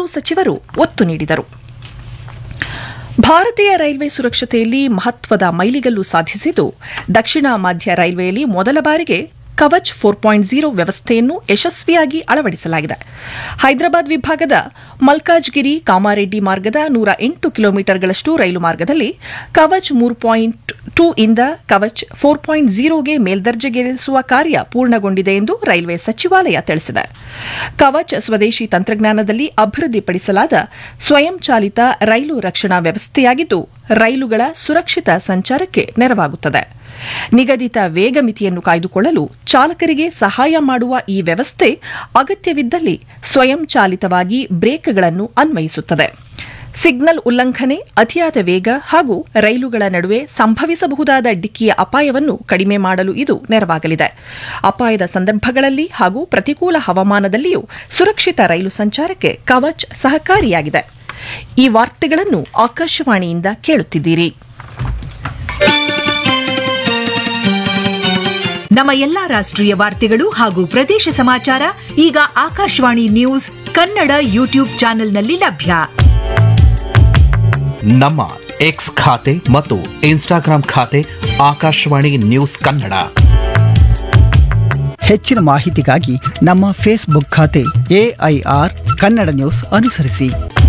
ಇಬ್ಬರೂ ಸಚಿವರು ಒತ್ತು ನೀಡಿದರು ಭಾರತೀಯ ರೈಲ್ವೆ ಸುರಕ್ಷತೆಯಲ್ಲಿ ಮಹತ್ವದ ಮೈಲಿಗಲ್ಲು ಸಾಧಿಸಿದ್ದು ದಕ್ಷಿಣ ಮಧ್ಯ ರೈಲ್ವೆಯಲ್ಲಿ ಮೊದಲ ಬಾರಿಗೆ ಕವಚ್ ಫೋರ್ ಪಾಯಿಂಟ್ ಜೀರೋ ವ್ಯವಸ್ಥೆಯನ್ನು ಯಶಸ್ವಿಯಾಗಿ ಅಳವಡಿಸಲಾಗಿದೆ ಹೈದರಾಬಾದ್ ವಿಭಾಗದ ಮಲ್ಕಾಜ್ಗಿರಿ ಕಾಮಾರೆಡ್ಡಿ ಮಾರ್ಗದ ನೂರ ಎಂಟು ಕಿಲೋಮೀಟರ್ಗಳಷ್ಟು ರೈಲು ಮಾರ್ಗದಲ್ಲಿ ಕವಚ್ ಮೂರು ಪಾಯಿಂಟ್ ಟೂ ಇಂದ ಕವಚ್ ಫೋರ್ ಪಾಯಿಂಟ್ ಜೀರೋಗೆ ಮೇಲ್ದರ್ಜೆಗೇರಿಸುವ ಕಾರ್ಯ ಪೂರ್ಣಗೊಂಡಿದೆ ಎಂದು ರೈಲ್ವೆ ಸಚಿವಾಲಯ ತಿಳಿಸಿದೆ ಕವಚ್ ಸ್ವದೇಶಿ ತಂತ್ರಜ್ಞಾನದಲ್ಲಿ ಅಭಿವೃದ್ಧಿಪಡಿಸಲಾದ ಸ್ವಯಂಚಾಲಿತ ರೈಲು ರಕ್ಷಣಾ ವ್ಯವಸ್ಥೆಯಾಗಿದ್ದು ರೈಲುಗಳ ಸುರಕ್ಷಿತ ಸಂಚಾರಕ್ಕೆ ನೆರವಾಗುತ್ತದೆ ನಿಗದಿತ ವೇಗ ಮಿತಿಯನ್ನು ಕಾಯ್ದುಕೊಳ್ಳಲು ಚಾಲಕರಿಗೆ ಸಹಾಯ ಮಾಡುವ ಈ ವ್ಯವಸ್ಥೆ ಅಗತ್ಯವಿದ್ದಲ್ಲಿ ಸ್ವಯಂಚಾಲಿತವಾಗಿ ಬ್ರೇಕ್ಗಳನ್ನು ಅನ್ವಯಿಸುತ್ತದೆ ಸಿಗ್ನಲ್ ಉಲ್ಲಂಘನೆ ಅತಿಯಾದ ವೇಗ ಹಾಗೂ ರೈಲುಗಳ ನಡುವೆ ಸಂಭವಿಸಬಹುದಾದ ಡಿಕ್ಕಿಯ ಅಪಾಯವನ್ನು ಕಡಿಮೆ ಮಾಡಲು ಇದು ನೆರವಾಗಲಿದೆ ಅಪಾಯದ ಸಂದರ್ಭಗಳಲ್ಲಿ ಹಾಗೂ ಪ್ರತಿಕೂಲ ಹವಾಮಾನದಲ್ಲಿಯೂ ಸುರಕ್ಷಿತ ರೈಲು ಸಂಚಾರಕ್ಕೆ ಕವಚ್ ಸಹಕಾರಿಯಾಗಿದೆ ಈ ವಾರ್ತೆಗಳನ್ನು ಆಕಾಶವಾಣಿಯಿಂದ ಕೇಳುತ್ತಿದ್ದೀರಿ ನಮ್ಮ ಎಲ್ಲಾ ರಾಷ್ಟ್ರೀಯ ವಾರ್ತೆಗಳು ಹಾಗೂ ಪ್ರದೇಶ ಸಮಾಚಾರ ಈಗ ಆಕಾಶವಾಣಿ ನ್ಯೂಸ್ ಕನ್ನಡ ಯೂಟ್ಯೂಬ್ ಚಾನೆಲ್ನಲ್ಲಿ ಲಭ್ಯ ನಮ್ಮ ಎಕ್ಸ್ ಖಾತೆ ಮತ್ತು ಇನ್ಸ್ಟಾಗ್ರಾಂ ಖಾತೆ ಆಕಾಶವಾಣಿ ನ್ಯೂಸ್ ಕನ್ನಡ ಹೆಚ್ಚಿನ ಮಾಹಿತಿಗಾಗಿ ನಮ್ಮ ಫೇಸ್ಬುಕ್ ಖಾತೆ ಎಐಆರ್ ಕನ್ನಡ ನ್ಯೂಸ್ ಅನುಸರಿಸಿ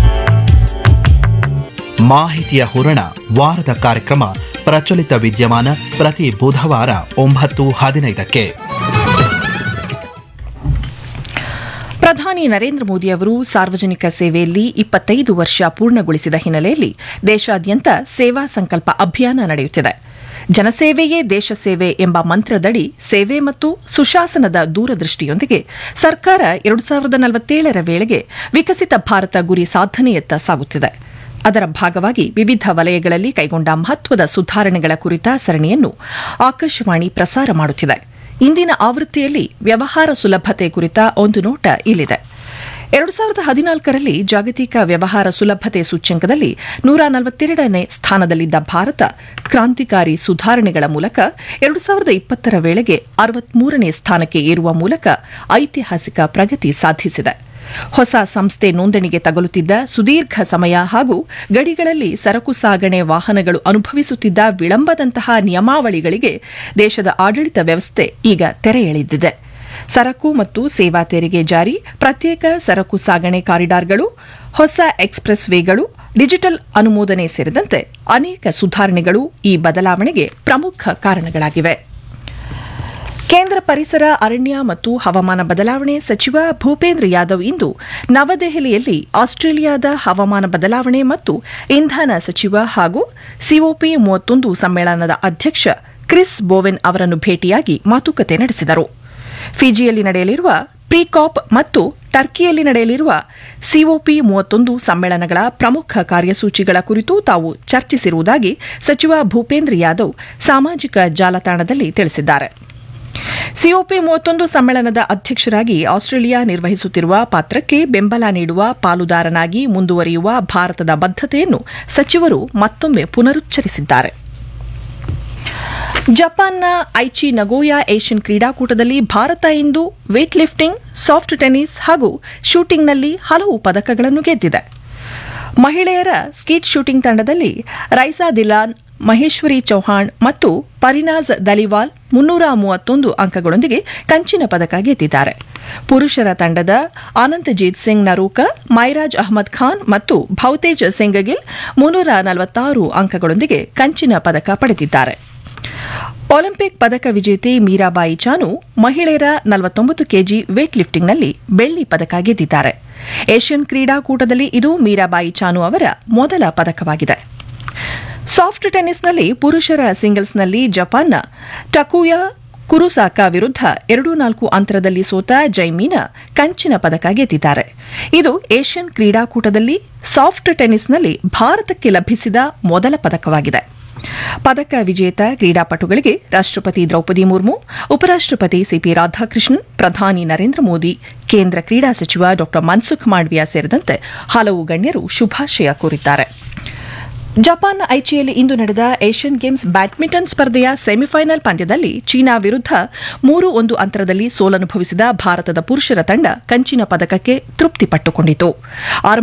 ಮಾಹಿತಿಯ ಹೂರಣ ವಾರದ ಕಾರ್ಯಕ್ರಮ ಪ್ರಚಲಿತ ವಿದ್ಯಮಾನ ಪ್ರತಿ ಬುಧವಾರ ಒಂಬತ್ತು ಹದಿನೈದಕ್ಕೆ ಪ್ರಧಾನಿ ನರೇಂದ್ರ ಮೋದಿ ಅವರು ಸಾರ್ವಜನಿಕ ಸೇವೆಯಲ್ಲಿ ಇಪ್ಪತ್ತೈದು ವರ್ಷ ಪೂರ್ಣಗೊಳಿಸಿದ ಹಿನ್ನೆಲೆಯಲ್ಲಿ ದೇಶಾದ್ಯಂತ ಸೇವಾ ಸಂಕಲ್ಪ ಅಭಿಯಾನ ನಡೆಯುತ್ತಿದೆ ಜನಸೇವೆಯೇ ದೇಶ ಸೇವೆ ಎಂಬ ಮಂತ್ರದಡಿ ಸೇವೆ ಮತ್ತು ಸುಶಾಸನದ ದೂರದೃಷ್ಟಿಯೊಂದಿಗೆ ಸರ್ಕಾರ ಎರಡು ಸಾವಿರದ ನಲವತ್ತೇಳರ ವೇಳೆಗೆ ವಿಕಸಿತ ಭಾರತ ಗುರಿ ಸಾಧನೆಯತ್ತ ಸಾಗುತ್ತಿದೆ ಅದರ ಭಾಗವಾಗಿ ವಿವಿಧ ವಲಯಗಳಲ್ಲಿ ಕೈಗೊಂಡ ಮಹತ್ವದ ಸುಧಾರಣೆಗಳ ಕುರಿತ ಸರಣಿಯನ್ನು ಆಕಾಶವಾಣಿ ಪ್ರಸಾರ ಮಾಡುತ್ತಿದೆ ಇಂದಿನ ಆವೃತ್ತಿಯಲ್ಲಿ ವ್ಯವಹಾರ ಸುಲಭತೆ ಕುರಿತ ಒಂದು ನೋಟ ಇಲ್ಲಿದೆ ಎರಡು ಸಾವಿರದ ಹದಿನಾಲ್ಕರಲ್ಲಿ ಜಾಗತಿಕ ವ್ಯವಹಾರ ಸುಲಭತೆ ಸೂಚ್ಯಂಕದಲ್ಲಿ ನೂರ ನಲವತ್ತೆರಡನೇ ಸ್ಥಾನದಲ್ಲಿದ್ದ ಭಾರತ ಕ್ರಾಂತಿಕಾರಿ ಸುಧಾರಣೆಗಳ ಮೂಲಕ ಎರಡು ಸಾವಿರದ ಇಪ್ಪತ್ತರ ವೇಳೆಗೆ ಅರವತ್ಮೂರನೇ ಸ್ಥಾನಕ್ಕೆ ಏರುವ ಮೂಲಕ ಐತಿಹಾಸಿಕ ಪ್ರಗತಿ ಸಾಧಿಸಿದೆ ಹೊಸ ಸಂಸ್ಥೆ ನೋಂದಣಿಗೆ ತಗಲುತ್ತಿದ್ದ ಸುದೀರ್ಘ ಸಮಯ ಹಾಗೂ ಗಡಿಗಳಲ್ಲಿ ಸರಕು ಸಾಗಣೆ ವಾಹನಗಳು ಅನುಭವಿಸುತ್ತಿದ್ದ ವಿಳಂಬದಂತಹ ನಿಯಮಾವಳಿಗಳಿಗೆ ದೇಶದ ಆಡಳಿತ ವ್ಯವಸ್ಥೆ ಈಗ ತೆರೆ ಎಳೆದಿದೆ ಸರಕು ಮತ್ತು ಸೇವಾ ತೆರಿಗೆ ಜಾರಿ ಪ್ರತ್ಯೇಕ ಸರಕು ಸಾಗಣೆ ಕಾರಿಡಾರ್ಗಳು ಹೊಸ ಎಕ್ಸ್ಪ್ರೆಸ್ ವೇಗಳು ಡಿಜಿಟಲ್ ಅನುಮೋದನೆ ಸೇರಿದಂತೆ ಅನೇಕ ಸುಧಾರಣೆಗಳು ಈ ಬದಲಾವಣೆಗೆ ಪ್ರಮುಖ ಕಾರಣಗಳಾಗಿವೆ ಕೇಂದ್ರ ಪರಿಸರ ಅರಣ್ಯ ಮತ್ತು ಹವಾಮಾನ ಬದಲಾವಣೆ ಸಚಿವ ಭೂಪೇಂದ್ರ ಯಾದವ್ ಇಂದು ನವದೆಹಲಿಯಲ್ಲಿ ಆಸ್ಟ್ರೇಲಿಯಾದ ಹವಾಮಾನ ಬದಲಾವಣೆ ಮತ್ತು ಇಂಧನ ಸಚಿವ ಹಾಗೂ ಸಿಒಪಿ ಮೂವತ್ತೊಂದು ಸಮ್ಮೇಳನದ ಅಧ್ಯಕ್ಷ ಕ್ರಿಸ್ ಬೋವೆನ್ ಅವರನ್ನು ಭೇಟಿಯಾಗಿ ಮಾತುಕತೆ ನಡೆಸಿದರು ಫಿಜಿಯಲ್ಲಿ ನಡೆಯಲಿರುವ ಪ್ರಿಕಾಪ್ ಮತ್ತು ಟರ್ಕಿಯಲ್ಲಿ ನಡೆಯಲಿರುವ ಸಿಒಪಿ ಮೂವತ್ತೊಂದು ಸಮ್ಮೇಳನಗಳ ಪ್ರಮುಖ ಕಾರ್ಯಸೂಚಿಗಳ ಕುರಿತು ತಾವು ಚರ್ಚಿಸಿರುವುದಾಗಿ ಸಚಿವ ಭೂಪೇಂದ್ರ ಯಾದವ್ ಸಾಮಾಜಿಕ ಜಾಲತಾಣದಲ್ಲಿ ತಿಳಿಸಿದ್ದಾರೆ ಸಿಒಪಿ ಮೂವತ್ತೊಂದು ಸಮ್ಮೇಳನದ ಅಧ್ಯಕ್ಷರಾಗಿ ಆಸ್ಟ್ರೇಲಿಯಾ ನಿರ್ವಹಿಸುತ್ತಿರುವ ಪಾತ್ರಕ್ಕೆ ಬೆಂಬಲ ನೀಡುವ ಪಾಲುದಾರನಾಗಿ ಮುಂದುವರಿಯುವ ಭಾರತದ ಬದ್ಧತೆಯನ್ನು ಸಚಿವರು ಮತ್ತೊಮ್ಮೆ ಪುನರುಚ್ಚರಿಸಿದ್ದಾರೆ ಜಪಾನ್ನ ಐಚಿ ನಗೋಯಾ ಏಷ್ಯನ್ ಕ್ರೀಡಾಕೂಟದಲ್ಲಿ ಭಾರತ ಇಂದು ವೇಟ್ ಲಿಫ್ಟಿಂಗ್ ಸಾಫ್ಟ್ ಟೆನ್ನಿಸ್ ಹಾಗೂ ಶೂಟಿಂಗ್ನಲ್ಲಿ ಹಲವು ಪದಕಗಳನ್ನು ಗೆದ್ದಿದೆ ಮಹಿಳೆಯರ ಸ್ಕೀಟ್ ಶೂಟಿಂಗ್ ತಂಡದಲ್ಲಿ ರೈಸಾ ದಿಲಾನ್ ಮಹೇಶ್ವರಿ ಚೌಹಾಣ್ ಮತ್ತು ಪರಿನಾಜ್ ದಲಿವಾಲ್ ಮುನ್ನೂರ ಮೂವತ್ತೊಂದು ಅಂಕಗಳೊಂದಿಗೆ ಕಂಚಿನ ಪದಕ ಗೆದ್ದಿದ್ದಾರೆ ಪುರುಷರ ತಂಡದ ಆನಂದಜೀತ್ ಸಿಂಗ್ ನರೂಕ ಮೈರಾಜ್ ಅಹ್ಮದ್ ಖಾನ್ ಮತ್ತು ಭೌತೇಜ್ ಸಿಂಗಗಿಲ್ ಮುನ್ನೂರ ನಲವತ್ತಾರು ಅಂಕಗಳೊಂದಿಗೆ ಕಂಚಿನ ಪದಕ ಪಡೆದಿದ್ದಾರೆ ಒಲಿಂಪಿಕ್ ಪದಕ ವಿಜೇತೆ ಮೀರಾಬಾಯಿ ಚಾನು ಮಹಿಳೆಯರ ನಲವತ್ತೊಂಬತ್ತು ಕೆಜಿ ವೇಟ್ ಲಿಫ್ಟಿಂಗ್ನಲ್ಲಿ ಬೆಳ್ಳಿ ಪದಕ ಗೆದ್ದಿದ್ದಾರೆ ಏಷ್ಯನ್ ಕ್ರೀಡಾಕೂಟದಲ್ಲಿ ಇದು ಮೀರಾಬಾಯಿ ಚಾನು ಅವರ ಮೊದಲ ಪದಕವಾಗಿದೆ ಸಾಫ್ಟ್ ಟೆನ್ನಿಸ್ನಲ್ಲಿ ಪುರುಷರ ಸಿಂಗಲ್ಸ್ನಲ್ಲಿ ಜಪಾನ್ನ ಟಕುಯಾ ಕುರುಸಾಕಾ ವಿರುದ್ಧ ಎರಡು ನಾಲ್ಕು ಅಂತರದಲ್ಲಿ ಸೋತ ಜೈಮೀನಾ ಕಂಚಿನ ಪದಕ ಗೆದ್ದಿದ್ದಾರೆ ಇದು ಏಷ್ಯನ್ ಕ್ರೀಡಾಕೂಟದಲ್ಲಿ ಸಾಫ್ಟ್ ಟೆನ್ನಿಸ್ನಲ್ಲಿ ಭಾರತಕ್ಕೆ ಲಭಿಸಿದ ಮೊದಲ ಪದಕವಾಗಿದೆ ಪದಕ ವಿಜೇತ ಕ್ರೀಡಾಪಟುಗಳಿಗೆ ರಾಷ್ಟ್ರಪತಿ ದ್ರೌಪದಿ ಮುರ್ಮು ಉಪರಾಷ್ಟ್ರಪತಿ ಸಿಪಿ ರಾಧಾಕೃಷ್ಣನ್ ಪ್ರಧಾನಿ ನರೇಂದ್ರ ಮೋದಿ ಕೇಂದ್ರ ಕ್ರೀಡಾ ಸಚಿವ ಡಾ ಮನ್ಸುಖ್ ಮಾಂಡವಿಯಾ ಸೇರಿದಂತೆ ಹಲವು ಗಣ್ಯರು ಶುಭಾಶಯ ಕೋರಿದ್ದಾರೆ ಜಪಾನ್ನ ಐಚಿಯಲ್ಲಿ ಇಂದು ನಡೆದ ಏಷ್ಯನ್ ಗೇಮ್ಸ್ ಬ್ಯಾಡ್ಮಿಂಟನ್ ಸ್ಪರ್ಧೆಯ ಸೆಮಿಫೈನಲ್ ಪಂದ್ಯದಲ್ಲಿ ಚೀನಾ ವಿರುದ್ಧ ಮೂರು ಒಂದು ಅಂತರದಲ್ಲಿ ಸೋಲನುಭವಿಸಿದ ಭಾರತದ ಪುರುಷರ ತಂಡ ಕಂಚಿನ ಪದಕಕ್ಕೆ ತೃಪ್ತಿಪಟ್ಟುಕೊಂಡಿತು